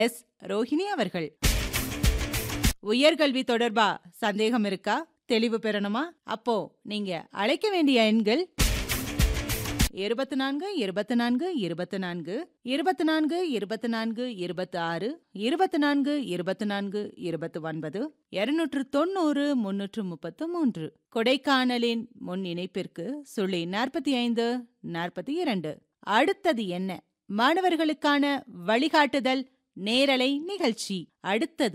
S Rohini அவர்கள் உயர்கல்வி தொடர்பா சந்தேகம் இருக்கா தெளிவு பெறணுமா அப்போ நீங்க அழைக்க வேண்டிய எண்கள் இருபத்தி நான்கு இருபத்தி நான்கு இருபத்தி நான்கு இருபத்தி நான்கு இருபத்தி நான்கு இருபத்தி ஆறு இருபத்தி நான்கு இருபத்தி நான்கு இருபத்தி ஒன்பது இருநூற்று தொண்ணூறு முன்னூற்று முப்பத்து மூன்று கொடைக்கானலின் முன் இணைப்பிற்கு சுழி நாற்பத்தி ஐந்து நாற்பத்தி இரண்டு அடுத்தது என்ன மாணவர்களுக்கான வழிகாட்டுதல் நேரலை நிகழ்ச்சி அடுத்தது